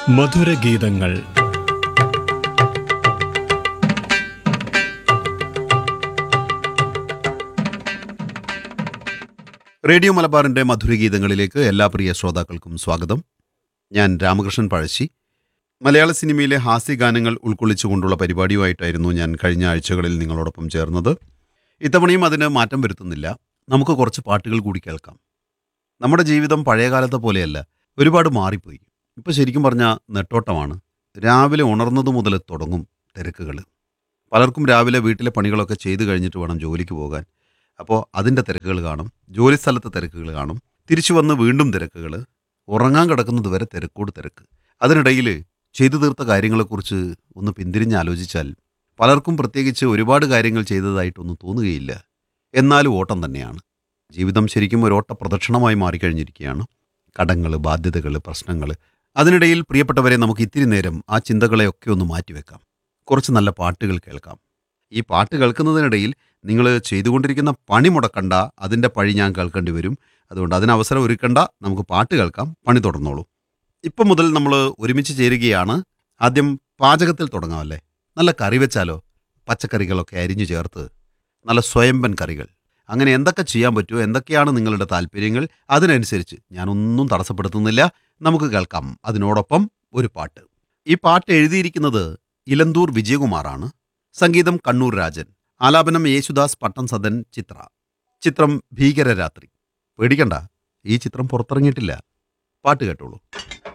മധുരഗീതങ്ങൾ റേഡിയോ മലബാറിന്റെ മധുരഗീതങ്ങളിലേക്ക് എല്ലാ പ്രിയ ശ്രോതാക്കൾക്കും സ്വാഗതം ഞാൻ രാമകൃഷ്ണൻ പഴശ്ശി മലയാള സിനിമയിലെ ഹാസ്യഗാനങ്ങൾ ഉൾക്കൊള്ളിച്ചുകൊണ്ടുള്ള പരിപാടിയുമായിട്ടായിരുന്നു ഞാൻ കഴിഞ്ഞ ആഴ്ചകളിൽ നിങ്ങളോടൊപ്പം ചേർന്നത് ഇത്തവണയും അതിന് മാറ്റം വരുത്തുന്നില്ല നമുക്ക് കുറച്ച് പാട്ടുകൾ കൂടി കേൾക്കാം നമ്മുടെ ജീവിതം പഴയകാലത്തെ പോലെയല്ല ഒരുപാട് മാറിപ്പോയി ഇപ്പോൾ ശരിക്കും പറഞ്ഞാൽ നെട്ടോട്ടമാണ് രാവിലെ ഉണർന്നത് മുതൽ തുടങ്ങും തിരക്കുകൾ പലർക്കും രാവിലെ വീട്ടിലെ പണികളൊക്കെ ചെയ്തു കഴിഞ്ഞിട്ട് വേണം ജോലിക്ക് പോകാൻ അപ്പോൾ അതിൻ്റെ തിരക്കുകൾ കാണും ജോലി സ്ഥലത്തെ തിരക്കുകൾ കാണും തിരിച്ചു വന്ന് വീണ്ടും തിരക്കുകൾ ഉറങ്ങാൻ കിടക്കുന്നത് വരെ തിരക്കോട് തിരക്ക് അതിനിടയിൽ ചെയ്തു തീർത്ത കാര്യങ്ങളെക്കുറിച്ച് ഒന്ന് പിന്തിരിഞ്ഞ് ആലോചിച്ചാൽ പലർക്കും പ്രത്യേകിച്ച് ഒരുപാട് കാര്യങ്ങൾ ചെയ്തതായിട്ടൊന്നും തോന്നുകയില്ല എന്നാലും ഓട്ടം തന്നെയാണ് ജീവിതം ശരിക്കും ഒരു ഓട്ട പ്രദക്ഷിണമായി മാറിക്കഴിഞ്ഞിരിക്കുകയാണ് കടങ്ങൾ ബാധ്യതകൾ പ്രശ്നങ്ങൾ അതിനിടയിൽ പ്രിയപ്പെട്ടവരെ നമുക്ക് ഇത്തിരി നേരം ആ ചിന്തകളെയൊക്കെ ഒന്ന് മാറ്റിവെക്കാം കുറച്ച് നല്ല പാട്ടുകൾ കേൾക്കാം ഈ പാട്ട് കേൾക്കുന്നതിനിടയിൽ നിങ്ങൾ ചെയ്തുകൊണ്ടിരിക്കുന്ന പണി മുടക്കണ്ട അതിൻ്റെ പഴി ഞാൻ കേൾക്കേണ്ടി വരും അതുകൊണ്ട് അതിന് അവസരം ഒരുക്കണ്ട നമുക്ക് പാട്ട് കേൾക്കാം പണി തുടർന്നോളൂ ഇപ്പം മുതൽ നമ്മൾ ഒരുമിച്ച് ചേരുകയാണ് ആദ്യം പാചകത്തിൽ തുടങ്ങാമല്ലേ നല്ല കറി വെച്ചാലോ പച്ചക്കറികളൊക്കെ അരിഞ്ഞു ചേർത്ത് നല്ല സ്വയംബൻ കറികൾ അങ്ങനെ എന്തൊക്കെ ചെയ്യാൻ പറ്റുമോ എന്തൊക്കെയാണ് നിങ്ങളുടെ താല്പര്യങ്ങൾ അതിനനുസരിച്ച് ഞാനൊന്നും തടസ്സപ്പെടുത്തുന്നില്ല നമുക്ക് കേൾക്കാം അതിനോടൊപ്പം ഒരു പാട്ട് ഈ പാട്ട് എഴുതിയിരിക്കുന്നത് ഇലന്തൂർ വിജയകുമാറാണ് സംഗീതം കണ്ണൂർ രാജൻ ആലാപനം യേശുദാസ് പട്ടം സദൻ ചിത്ര ചിത്രം ഭീകരരാത്രി പേടിക്കണ്ട ഈ ചിത്രം പുറത്തിറങ്ങിയിട്ടില്ല പാട്ട് കേട്ടോളൂ